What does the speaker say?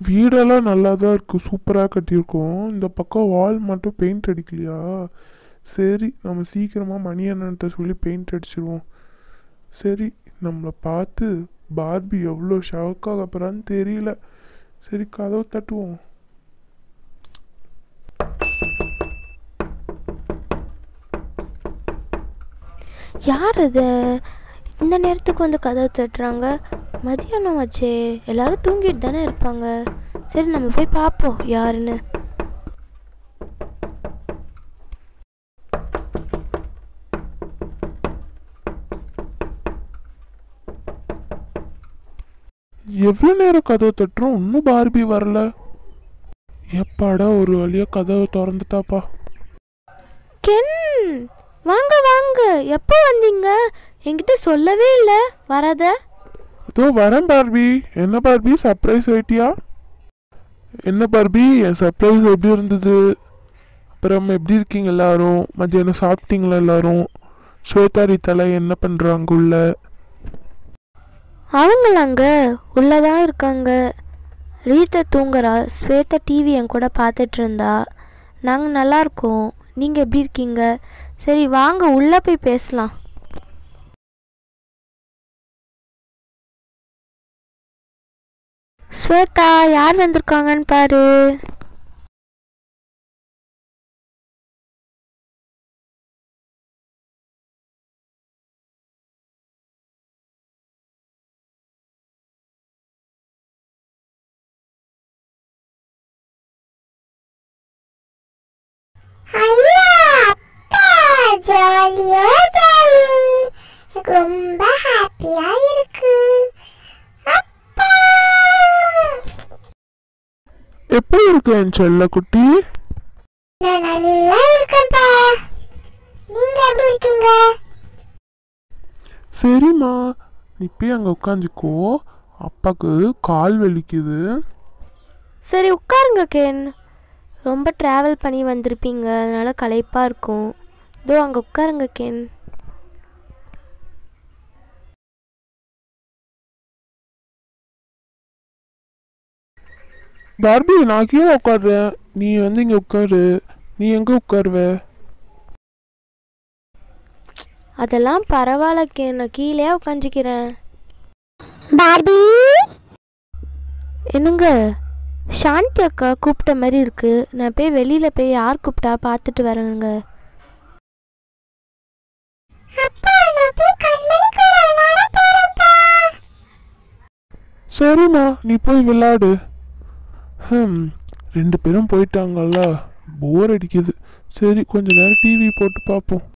வீடெல்லாம் நல்லா தான் இருக்குது சூப்பராக கட்டியிருக்கோம் இந்த பக்கம் வால் மட்டும் பெயிண்ட் அடிக்கலையா சரி நம்ம சீக்கிரமாக மணி அண்ணன்ட்ட சொல்லி பெயிண்ட் அடிச்சிருவோம் சரி நம்மளை பார்த்து பார்பி எவ்வளோ ஷாக்காக போகிறான்னு தெரியல சரி கதவை தட்டுவோம் யார் அது இந்த நேரத்துக்கு வந்து கதவை தட்டுறாங்க மதியானம் ஆச்சே எல்லாரும் தூங்கிட்டு தானே இருப்பாங்க சரி நம்ம போய் பார்ப்போம் யாருன்னு எவ்வளோ நேரம் கதவை தட்டுறோம் இன்னும் பார்பி வரல எப்பாடா ஒரு வழியாக கதவை திறந்துட்டாப்பா கென் வாங்க வாங்க எப்போ வந்தீங்க என்கிட்ட சொல்லவே இல்லை வரத இதோ வரேன் பார்பி என்ன பார்பி சர்ப்ரைஸ் ஆயிட்டியா என்ன பார்பி என் சர்ப்ரைஸ் எப்படி இருந்தது அப்புறம் எப்படி இருக்கீங்க எல்லாரும் மத்தியானம் சாப்பிட்டீங்களா எல்லாரும் ஸ்வேதா தலை என்ன பண்ணுறாங்க உள்ள அவங்களாங்க உள்ளதான் இருக்காங்க ரீதா தூங்குறா ஸ்வேதா டிவி என் கூட பார்த்துட்டு இருந்தா நாங்கள் நல்லா இருக்கோம் நீங்கள் எப்படி இருக்கீங்க சரி வாங்க உள்ளே போய் பேசலாம் ஸ்வேதா யார் வந்திருக்காங்கன்னு பாரு ஐயா அப்பா ஜாலியோ ஜாலி எனக்கு ரொம்ப ஹாப்பியா இருக்கு அப்பா எப்படி இருக்கு என் செல்ல குட்டி நான் நல்லா இருக்கேன்ப்பா நீங்க எப்படி இருக்கீங்க சரிம்மா நீ போய் அங்கே உட்காந்துக்கோ அப்பாவுக்கு கால் வலிக்குது சரி உட்காருங்க கேன் ரொம்ப ட்ராவல் பண்ணி வந்திருப்பீங்க அதனால களைப்பாக இருக்கும் இதோ அங்கே உட்காருங்க கேன் பார்பி நான் கீழே உட்காடுறேன் நீ வந்து இங்கே உட்காரு நீ எங்கே உட்காருவ அதெல்லாம் பரவாயில்ல கேன் நான் கீழே உட்காந்துக்கிறேன் பார்பி என்னங்க சாந்தி அக்கா கூப்பிட்ட மாதிரி இருக்கு நான் போய் வெளியில் போய் யார் கூப்பிட்டா பார்த்துட்டு வரேங்க அப்பா நான் போய் கண்மணி கூட விளையாட போறேன்ப்பா சரிம்மா நீ போய் விளையாடு ஹம் ரெண்டு பேரும் போயிட்டாங்கல்ல போர் அடிக்குது சரி கொஞ்ச நேரம் டிவி போட்டு பார்ப்போம்